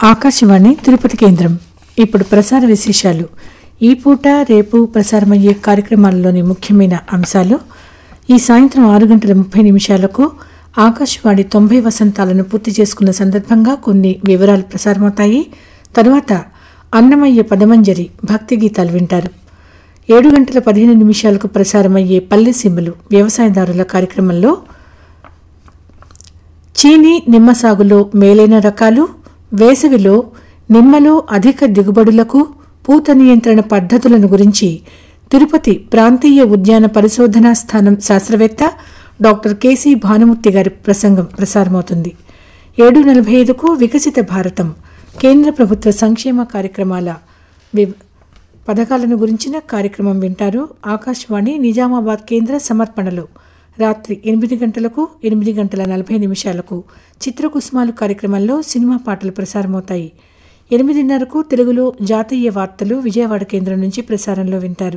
ఆకాశవాణి తిరుపతి కేంద్రం ఇప్పుడు ప్రసార విశేషాలు ఈ పూట రేపు ప్రసారమయ్యే కార్యక్రమాలలోని ముఖ్యమైన అంశాలు ఈ సాయంత్రం ఆరు గంటల ముప్పై నిమిషాలకు ఆకాశవాణి తొంభై వసంతాలను పూర్తి చేసుకున్న సందర్భంగా కొన్ని వివరాలు ప్రసారమవుతాయి తరువాత అన్నమయ్య పదమంజరి భక్తి గీతాలు వింటారు ఏడు గంటల పదిహేను నిమిషాలకు ప్రసారమయ్యే పల్లె సీమలు వ్యవసాయదారుల కార్యక్రమంలో చీనీ నిమ్మ సాగులో మేలైన రకాలు వేసవిలో నిమ్మలో అధిక దిగుబడులకు పూత నియంత్రణ పద్ధతులను గురించి తిరుపతి ప్రాంతీయ ఉద్యాన పరిశోధనా స్థానం శాస్త్రవేత్త డాక్టర్ కెసి భానుమూర్తి గారి ప్రసంగం ప్రసారమవుతుంది ఏడు నలభై ఐదుకు వికసిత భారతం కేంద్ర ప్రభుత్వ సంక్షేమ కార్యక్రమాల వివ్- పథకాలను గురించిన కార్యక్రమం వింటారు ఆకాశవాణి నిజామాబాద్ కేంద్ర సమర్పణలో రాత్రి ఎనిమిది గంటలకు ఎనిమిది గంటల నలభై నిమిషాలకు చిత్రకుసుమాలు కార్యక్రమంలో సినిమా పాటలు ప్రసారమవుతాయి ఎనిమిదిన్నరకు తెలుగులో జాతీయ వార్తలు విజయవాడ కేంద్రం నుంచి ప్రసారంలో వింటారు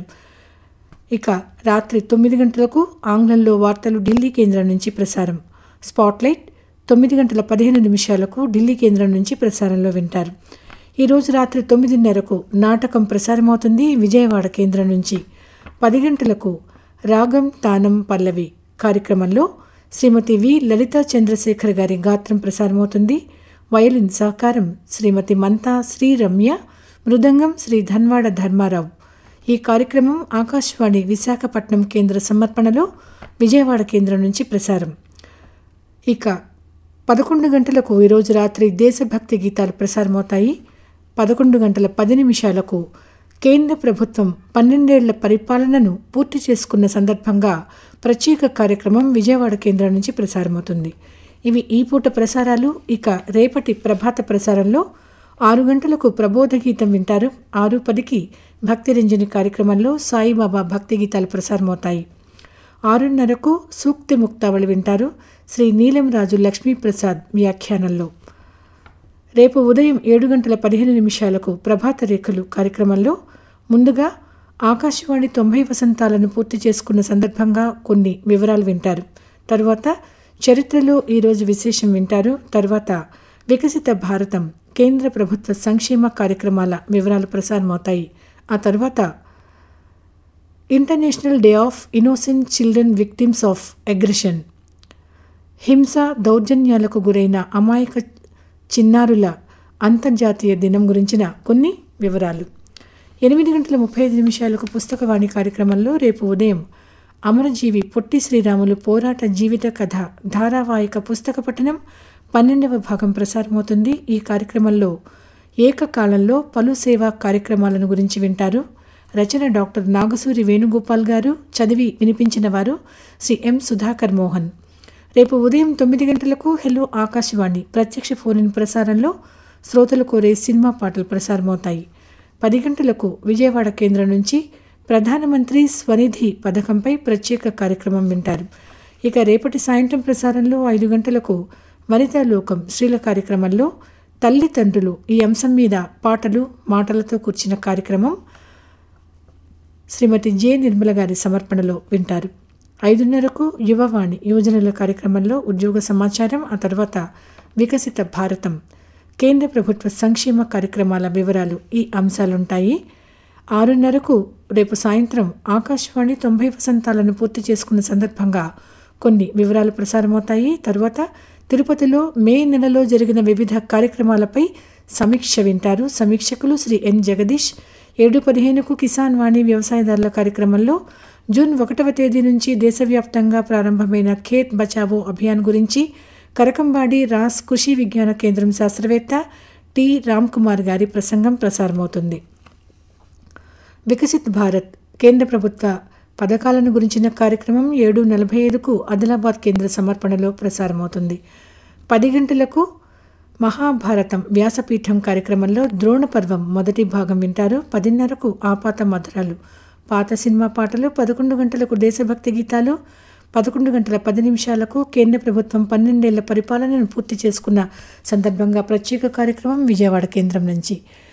ఇక రాత్రి తొమ్మిది గంటలకు ఆంగ్లంలో వార్తలు ఢిల్లీ కేంద్రం నుంచి ప్రసారం స్పాట్లైట్ తొమ్మిది గంటల పదిహేను నిమిషాలకు ఢిల్లీ కేంద్రం నుంచి ప్రసారంలో వింటారు ఈరోజు రాత్రి తొమ్మిదిన్నరకు నాటకం ప్రసారమవుతుంది విజయవాడ కేంద్రం నుంచి పది గంటలకు రాగం తానం పల్లవి కార్యక్రమంలో శ్రీమతి వి లలితా చంద్రశేఖర్ గారి గాత్రం ప్రసారమవుతుంది వయలిన్ సహకారం శ్రీమతి మంతా శ్రీ రమ్య మృదంగం శ్రీ ధన్వాడ ధర్మారావు ఈ కార్యక్రమం ఆకాశవాణి విశాఖపట్నం కేంద్ర సమర్పణలో విజయవాడ కేంద్రం నుంచి ప్రసారం ఇక పదకొండు గంటలకు ఈరోజు రాత్రి దేశభక్తి గీతాలు ప్రసారమవుతాయి పదకొండు గంటల పది నిమిషాలకు కేంద్ర ప్రభుత్వం పన్నెండేళ్ల పరిపాలనను పూర్తి చేసుకున్న సందర్భంగా ప్రత్యేక కార్యక్రమం విజయవాడ కేంద్రం నుంచి ప్రసారమవుతుంది ఇవి ఈ పూట ప్రసారాలు ఇక రేపటి ప్రభాత ప్రసారంలో ఆరు గంటలకు ప్రబోధ గీతం వింటారు ఆరు పదికి భక్తిరంజని కార్యక్రమంలో సాయిబాబా భక్తి గీతాలు ప్రసారమవుతాయి ఆరున్నరకు సూక్తి ముక్తావళి వింటారు శ్రీ నీలంరాజు లక్ష్మీప్రసాద్ వ్యాఖ్యానంలో రేపు ఉదయం ఏడు గంటల పదిహేను నిమిషాలకు ప్రభాత రేఖలు కార్యక్రమంలో ముందుగా ఆకాశవాణి తొంభై వసంతాలను పూర్తి చేసుకున్న సందర్భంగా కొన్ని వివరాలు వింటారు తరువాత చరిత్రలో ఈరోజు విశేషం వింటారు తర్వాత వికసిత భారతం కేంద్ర ప్రభుత్వ సంక్షేమ కార్యక్రమాల వివరాలు ప్రసారమవుతాయి ఆ తర్వాత international day of innocent children victims of aggression హింస దౌర్జన్యాలకు గురైన అమాయక చిన్నారుల అంతర్జాతీయ దినం గురించిన కొన్ని వివరాలు ఎనిమిది గంటల ముప్పై ఐదు నిమిషాలకు పుస్తకవాణి కార్యక్రమంలో రేపు ఉదయం అమరజీవి పొట్టి శ్రీరాములు పోరాట జీవిత కథ ధారావాహిక పుస్తక పఠనం పన్నెండవ భాగం ప్రసారమవుతుంది ఈ కార్యక్రమంలో ఏకకాలంలో పలు సేవా కార్యక్రమాలను గురించి వింటారు రచన డాక్టర్ నాగసూరి వేణుగోపాల్ గారు చదివి వినిపించిన వారు శ్రీ ఎం సుధాకర్ మోహన్ రేపు ఉదయం తొమ్మిది గంటలకు హెలో ఆకాశవాణి ప్రత్యక్ష ఫోన్ ఇన్ ప్రసారంలో శ్రోతలు కోరే సినిమా పాటలు ప్రసారమవుతాయి పది గంటలకు విజయవాడ కేంద్రం నుంచి ప్రధానమంత్రి స్వనిధి పథకంపై ప్రత్యేక కార్యక్రమం వింటారు ఇక రేపటి సాయంత్రం ప్రసారంలో ఐదు గంటలకు వనితా లోకం స్త్రీల కార్యక్రమంలో తల్లిదండ్రులు ఈ అంశం మీద పాటలు మాటలతో కూర్చిన కార్యక్రమం శ్రీమతి జె నిర్మల గారి సమర్పణలో వింటారు ఐదున్నరకు యువవాణి యువజనుల కార్యక్రమంలో ఉద్యోగ సమాచారం ఆ తర్వాత వికసిత భారతం కేంద్ర ప్రభుత్వ సంక్షేమ కార్యక్రమాల వివరాలు ఈ అంశాలుంటాయి ఆరున్నరకు రేపు సాయంత్రం ఆకాశవాణి తొంభై వసంతాలను పూర్తి చేసుకున్న సందర్భంగా కొన్ని వివరాలు ప్రసారమవుతాయి తరువాత తిరుపతిలో మే నెలలో జరిగిన వివిధ కార్యక్రమాలపై సమీక్ష వింటారు సమీక్షకులు శ్రీ ఎన్ జగదీష్ ఏడు పదిహేనుకు కిసాన్ వాణి వ్యవసాయదారుల కార్యక్రమంలో జూన్ ఒకటవ తేదీ నుంచి దేశవ్యాప్తంగా ప్రారంభమైన ఖేత్ బచావో అభియాన్ గురించి కరకంబాడి రాస్ కృషి విజ్ఞాన కేంద్రం శాస్త్రవేత్త టి రామ్ కుమార్ గారి ప్రసంగం ప్రసారమవుతుంది వికసిత్ భారత్ కేంద్ర ప్రభుత్వ పథకాలను గురించిన కార్యక్రమం ఏడు నలభై ఐదుకు ఆదిలాబాద్ కేంద్ర సమర్పణలో ప్రసారమవుతుంది పది గంటలకు మహాభారతం వ్యాసపీఠం కార్యక్రమంలో ద్రోణ పర్వం మొదటి భాగం వింటారు పదిన్నరకు ఆపాత మధురాలు పాత సినిమా పాటలు పదకొండు గంటలకు దేశభక్తి గీతాలు పదకొండు గంటల పది నిమిషాలకు కేంద్ర ప్రభుత్వం పన్నెండేళ్ల పరిపాలనను పూర్తి చేసుకున్న సందర్భంగా ప్రత్యేక కార్యక్రమం విజయవాడ కేంద్రం నుంచి